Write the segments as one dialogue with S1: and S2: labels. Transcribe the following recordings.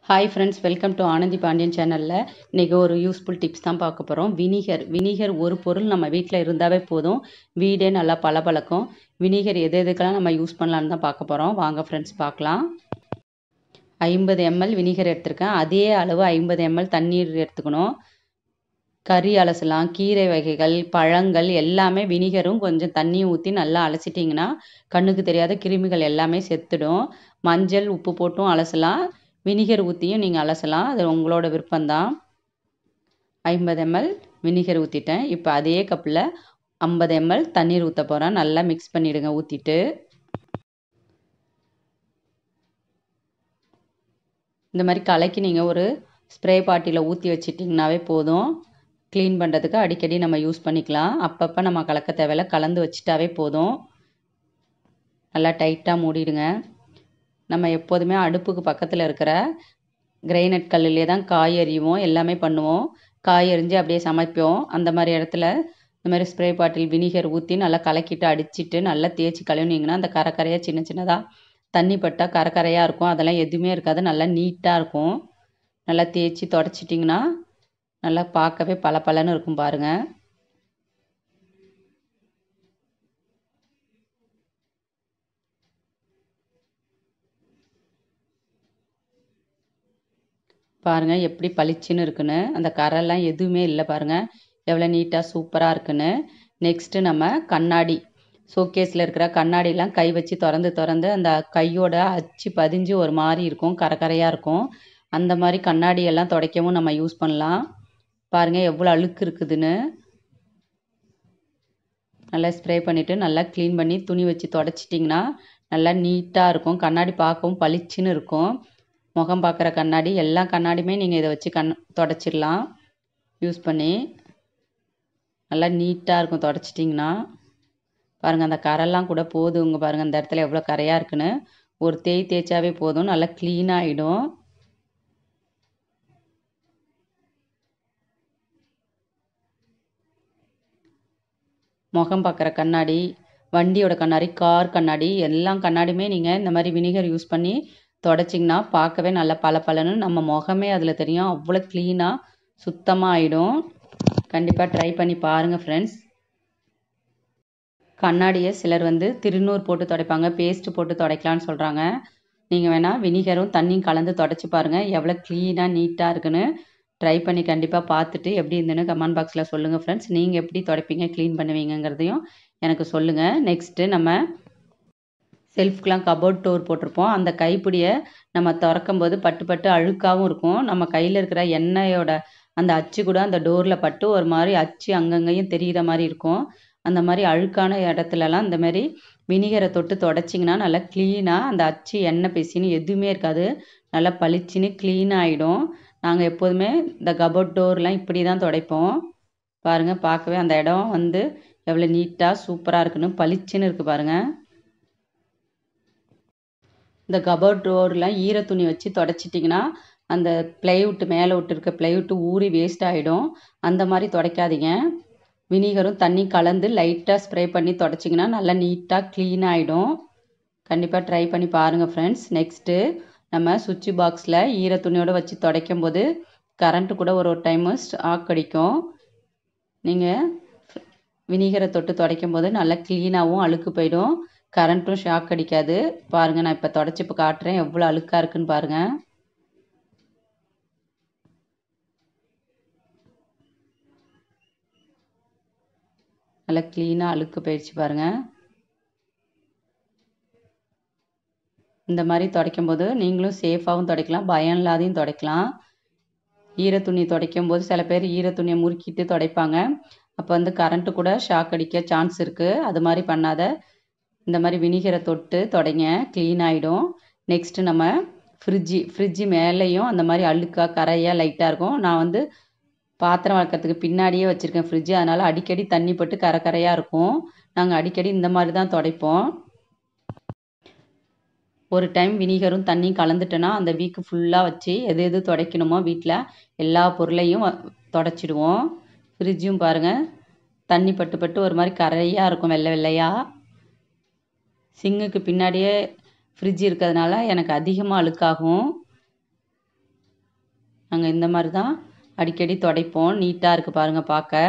S1: hi friends welcome to Anandhi Pandian சேனலில் இன்றைக்கி ஒரு யூஸ்ஃபுல் டிப்ஸ் தான் பார்க்க போகிறோம் வினிகர் வினிகர் ஒரு பொருள் நம்ம வீட்டில் இருந்தாவே போதும் வீடே நல்லா பளபளக்கும் வினிகர் எது எதுக்கெல்லாம் நம்ம யூஸ் பண்ணலான்னு தான் பார்க்க போகிறோம் வாங்க ஃப்ரெண்ட்ஸ் பார்க்கலாம் ஐம்பது எம்எல் வினிகர் எடுத்திருக்கேன் அதே அளவு ஐம்பது எம்எல் தண்ணீர் எடுத்துக்கணும் கறி அலசலாம் கீரை வகைகள் பழங்கள் எல்லாமே வினிகரும் கொஞ்சம் தண்ணியும் ஊற்றி நல்லா அலசிட்டிங்கன்னா கண்ணுக்கு தெரியாத கிருமிகள் எல்லாமே செத்துடும் மஞ்சள் உப்பு போட்டும் அலசலாம் வினிகர் ஊற்றியும் நீங்கள் அலசலாம் அது உங்களோட விருப்பம்தான் ஐம்பது எம்எல் வினிகர் ஊற்றிட்டேன் இப்போ அதே கப்பில் ஐம்பது எம்எல் தண்ணீர் ஊற்ற போகிறேன் நல்லா மிக்ஸ் பண்ணிவிடுங்க ஊற்றிட்டு இந்த மாதிரி கலக்கி நீங்கள் ஒரு ஸ்ப்ரே பாட்டியில் ஊற்றி வச்சிட்டிங்கனாவே போதும் க்ளீன் பண்ணுறதுக்கு அடிக்கடி நம்ம யூஸ் பண்ணிக்கலாம் அப்பப்போ நம்ம கலக்க தேவையில்ல கலந்து வச்சிட்டாவே போதும் நல்லா டைட்டாக மூடிடுங்க நம்ம எப்போதுமே அடுப்புக்கு பக்கத்தில் இருக்கிற கிரைனட் கல்லுலே தான் காய் எறிவோம் எல்லாமே பண்ணுவோம் காய் எறிஞ்சு அப்படியே சமைப்போம் அந்த மாதிரி இடத்துல இந்த மாதிரி ஸ்ப்ரே பாட்டில் வினிகர் ஊற்றி நல்லா கலக்கிட்டு அடிச்சிட்டு நல்லா தேய்ச்சி கழுவுனீங்கன்னா அந்த கரக்கரையாக சின்ன சின்னதாக தண்ணி பட்டால் கரக்கரையாக இருக்கும் அதெல்லாம் எதுவுமே இருக்காது நல்லா நீட்டாக இருக்கும் நல்லா தேய்ச்சி தொடச்சிட்டிங்கன்னா நல்லா பார்க்கவே பல பலன்னு இருக்கும் பாருங்கள் பாருங்கள் எப்படி பளிச்சுன்னு இருக்குன்னு அந்த கரெல்லாம் எதுவுமே இல்லை பாருங்கள் எவ்வளோ நீட்டாக சூப்பராக இருக்குன்னு நெக்ஸ்ட்டு நம்ம கண்ணாடி ஷோகேஸில் இருக்கிற கண்ணாடிலாம் கை வச்சு திறந்து திறந்து அந்த கையோட அச்சு பதிஞ்சு ஒரு மாதிரி இருக்கும் கரகரையாக இருக்கும் அந்த மாதிரி கண்ணாடியெல்லாம் துடைக்கவும் நம்ம யூஸ் பண்ணலாம் பாருங்கள் எவ்வளோ அழுக்கு இருக்குதுன்னு நல்லா ஸ்ப்ரே பண்ணிவிட்டு நல்லா க்ளீன் பண்ணி துணி வச்சு தொடச்சிட்டிங்கன்னா நல்லா நீட்டாக இருக்கும் கண்ணாடி பார்க்கவும் பளிச்சுன்னு இருக்கும் முகம் பார்க்குற கண்ணாடி எல்லா கண்ணாடியுமே நீங்கள் இதை வச்சு கண் தொடச்சிடலாம் யூஸ் பண்ணி நல்லா நீட்டாக இருக்கும் தொடச்சிட்டிங்கன்னா பாருங்கள் அந்த கரெல்லாம் கூட போதுங்க பாருங்கள் அந்த இடத்துல எவ்வளோ கரையாக இருக்குன்னு ஒரு தேய் தேய்ச்சாவே போதும் நல்லா க்ளீனாக ஆகிடும் முகம் பார்க்குற கண்ணாடி வண்டியோட கண்ணாடி கார் கண்ணாடி எல்லா கண்ணாடியுமே நீங்கள் இந்த மாதிரி வினிகர் யூஸ் பண்ணி தொடச்சிங்கன்னா பார்க்கவே நல்லா பல பலன்னு நம்ம முகமே அதில் தெரியும் அவ்வளோ க்ளீனாக சுத்தமாக ஆகிடும் கண்டிப்பாக ட்ரை பண்ணி பாருங்கள் ஃப்ரெண்ட்ஸ் கண்ணாடியை சிலர் வந்து திருநூறு போட்டு துடைப்பாங்க பேஸ்ட்டு போட்டு துடைக்கலான்னு சொல்கிறாங்க நீங்கள் வேணால் வினிகரும் தண்ணியும் கலந்து தொடச்சி பாருங்கள் எவ்வளோ க்ளீனாக நீட்டாக இருக்குன்னு ட்ரை பண்ணி கண்டிப்பாக பார்த்துட்டு எப்படி இருந்துன்னு கமெண்ட் பாக்ஸில் சொல்லுங்கள் ஃப்ரெண்ட்ஸ் நீங்கள் எப்படி துடைப்பீங்க க்ளீன் பண்ணுவீங்கிறதையும் எனக்கு சொல்லுங்கள் நெக்ஸ்ட்டு நம்ம செல்ஃப்க்கெலாம் கபோர்ட் டோர் போட்டிருப்போம் அந்த கைப்பிடியை நம்ம திறக்கும் போது பட்டு பட்டு அழுக்காகவும் இருக்கும் நம்ம கையில் இருக்கிற எண்ணெயோட அந்த அச்சு கூட அந்த டோரில் பட்டு ஒரு மாதிரி அச்சு அங்கங்கேயும் தெரிகிற மாதிரி இருக்கும் அந்த மாதிரி அழுக்கான இடத்துலலாம் இந்த மாதிரி வினிகரை தொட்டு தொடச்சிங்கன்னா நல்லா க்ளீனாக அந்த அச்சு எண்ணெய் பேசின்னு எதுவுமே இருக்காது நல்லா பளிச்சுன்னு க்ளீனாக ஆகிடும் நாங்கள் எப்போதுமே இந்த கபோர்ட் டோர்லாம் இப்படி தான் துடைப்போம் பாருங்கள் பார்க்கவே அந்த இடம் வந்து எவ்வளோ நீட்டாக சூப்பராக இருக்குன்னு பளிச்சுன்னு இருக்குது பாருங்கள் இந்த கபோர்ட் டோர்லாம் ஈர துணி வச்சு தொடச்சிட்டிங்கன்னா அந்த பிளைவுட்டு மேலே விட்டு இருக்க பிளைவுட்டு ஊறி வேஸ்ட் ஆகிடும் அந்த மாதிரி துடைக்காதீங்க வினிகரும் தண்ணி கலந்து லைட்டாக ஸ்ப்ரே பண்ணி தொடச்சிங்கன்னா நல்லா நீட்டாக க்ளீன் ஆகிடும் கண்டிப்பாக ட்ரை பண்ணி பாருங்கள் ஃப்ரெண்ட்ஸ் நெக்ஸ்ட்டு நம்ம சுவிட்ச் பாக்ஸில் ஈர துணியோடு வச்சு துடைக்கும் போது கரண்ட்டு கூட ஒரு ஒரு டைமு ஸ்டாக் அடிக்கும் நீங்கள் வினிகரை தொட்டு துடைக்கும் போது நல்லா க்ளீனாகவும் அழுக்கு போயிடும் கரண்ட்டும் ஷாக் அடிக்காது பாருங்கள் நான் இப்போ தொடச்சி இப்போ காட்டுறேன் எவ்வளோ அழுக்காக இருக்குன்னு பாருங்கள் நல்லா க்ளீனாக அழுக்கு போயிடுச்சு பாருங்கள் இந்த மாதிரி துடைக்கும் போது நீங்களும் சேஃபாகவும் துடைக்கலாம் பயம் இல்லாதையும் துடைக்கலாம் ஈர துணி துடைக்கும் போது சில பேர் ஈர துணியை முறுக்கிட்டு துடைப்பாங்க அப்போ வந்து கரண்ட்டு கூட ஷாக் அடிக்க சான்ஸ் இருக்குது அது மாதிரி பண்ணாத இந்த மாதிரி வினிகரை தொட்டு தொடங்க க்ளீன் ஆகிடும் நெக்ஸ்ட்டு நம்ம ஃப்ரிட்ஜி ஃப்ரிட்ஜி மேலேயும் அந்த மாதிரி அழுக்காக கரையாக லைட்டாக இருக்கும் நான் வந்து பாத்திரம் வளர்க்குறதுக்கு பின்னாடியே வச்சுருக்கேன் ஃப்ரிட்ஜு அதனால் அடிக்கடி தண்ணி பட்டு கரை கரையாக இருக்கும் நாங்கள் அடிக்கடி இந்த மாதிரி தான் துடைப்போம் ஒரு டைம் வினிகரும் தண்ணியும் கலந்துட்டோன்னா அந்த வீக்கு ஃபுல்லாக வச்சு எது எது துடைக்கணுமோ வீட்டில் எல்லா பொருளையும் தொடச்சிடுவோம் ஃப்ரிட்ஜும் பாருங்கள் தண்ணி பட்டு பட்டு ஒரு மாதிரி கரையாக இருக்கும் வெள்ளை வெள்ளையாக சிங்குக்கு பின்னாடியே ஃப்ரிட்ஜ் இருக்கிறதுனால எனக்கு அதிகமாக அழுக்காகும் நாங்கள் இந்த மாதிரி தான் அடிக்கடி துடைப்போம் நீட்டாக இருக்குது பாருங்கள் பார்க்க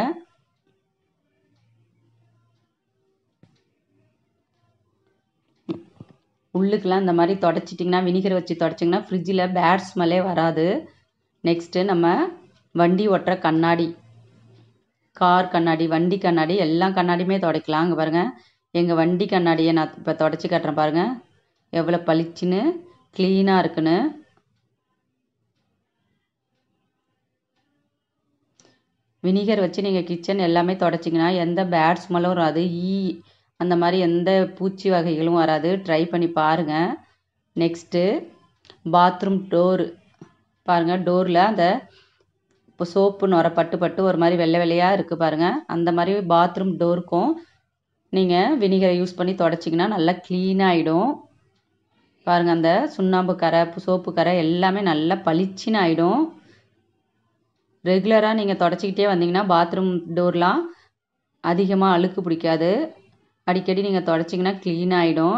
S1: உள்ளுக்கெலாம் இந்த மாதிரி தொடச்சிட்டிங்கன்னா வினிகர் வச்சு தொடச்சிங்கன்னா ஃப்ரிட்ஜில் பேட் ஸ்மெல்லே வராது நெக்ஸ்ட்டு நம்ம வண்டி ஓட்டுற கண்ணாடி கார் கண்ணாடி வண்டி கண்ணாடி எல்லா கண்ணாடியுமே துடைக்கலாம் இங்கே பாருங்கள் எங்கள் வண்டி கண்ணாடியை நான் இப்போ தொடச்சி காட்டுறேன் பாருங்கள் எவ்வளோ பளிச்சுன்னு க்ளீனாக இருக்குன்னு வினிகர் வச்சு நீங்கள் கிச்சன் எல்லாமே தொடச்சிங்கன்னா எந்த பேட் ஸ்மெல்லும் வராது ஈ அந்த மாதிரி எந்த பூச்சி வகைகளும் வராது ட்ரை பண்ணி பாருங்கள் நெக்ஸ்ட்டு பாத்ரூம் டோரு பாருங்கள் டோரில் அந்த இப்போ சோப்பு நுர பட்டு பட்டு ஒரு மாதிரி வெள்ளை வெள்ளையாக இருக்குது பாருங்கள் அந்த மாதிரி பாத்ரூம் டோருக்கும் நீங்கள் வினிகரை யூஸ் பண்ணி தொடச்சிங்கன்னா நல்லா க்ளீனாக ஆகிடும் பாருங்கள் அந்த சுண்ணாம்பு கரை சோப்பு கரை எல்லாமே நல்லா பளிச்சுன்னு ஆகிடும் ரெகுலராக நீங்கள் தொடச்சிக்கிட்டே வந்தீங்கன்னா பாத்ரூம் டோர்லாம் அதிகமாக அழுக்கு பிடிக்காது அடிக்கடி நீங்கள் தொடச்சிங்கன்னா க்ளீன் ஆகிடும்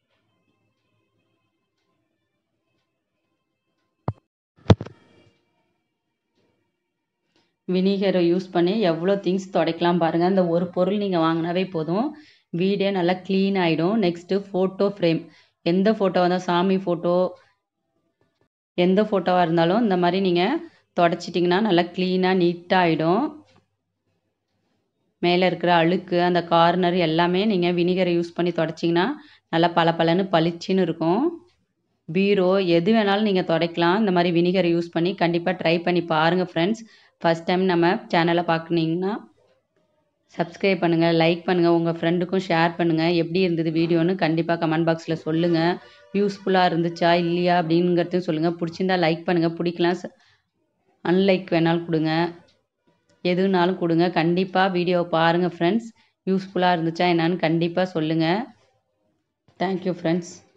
S1: வினிகரை யூஸ் பண்ணி எவ்வளோ திங்ஸ் துடைக்கலாம் பாருங்கள் இந்த ஒரு பொருள் நீங்கள் வாங்கினாவே போதும் வீடே நல்லா க்ளீன் ஆகிடும் நெக்ஸ்ட்டு ஃபோட்டோ ஃப்ரேம் எந்த ஃபோட்டோ வந்தால் சாமி ஃபோட்டோ எந்த ஃபோட்டோவாக இருந்தாலும் இந்த மாதிரி நீங்கள் தொடச்சிட்டிங்கன்னா நல்லா க்ளீனாக நீட்டாக ஆகிடும் மேலே இருக்கிற அழுக்கு அந்த கார்னர் எல்லாமே நீங்கள் வினிகரை யூஸ் பண்ணி தொடச்சிங்கன்னா நல்லா பளபளன்னு பளிச்சுன்னு இருக்கும் பீரோ எது வேணாலும் நீங்கள் துடைக்கலாம் இந்த மாதிரி வினிகரை யூஸ் பண்ணி கண்டிப்பாக ட்ரை பண்ணி பாருங்கள் ஃப்ரெண்ட்ஸ் ஃபஸ்ட் டைம் நம்ம சேனலை பார்க்குனீங்கன்னா சப்ஸ்கிரைப் பண்ணுங்கள் லைக் பண்ணுங்கள் உங்கள் ஃப்ரெண்டுக்கும் ஷேர் பண்ணுங்கள் எப்படி இருந்தது வீடியோன்னு கண்டிப்பாக கமெண்ட் பாக்ஸில் சொல்லுங்கள் யூஸ்ஃபுல்லாக இருந்துச்சா இல்லையா அப்படிங்கிறதையும் சொல்லுங்கள் பிடிச்சிருந்தா லைக் பண்ணுங்கள் பிடிக்கலாம் அன்லைக் வேணாலும் கொடுங்க எதுனாலும் கொடுங்க கண்டிப்பாக வீடியோவை பாருங்கள் ஃப்ரெண்ட்ஸ் யூஸ்ஃபுல்லாக இருந்துச்சா என்னான்னு கண்டிப்பாக சொல்லுங்கள் தேங்க்யூ ஃப்ரெண்ட்ஸ்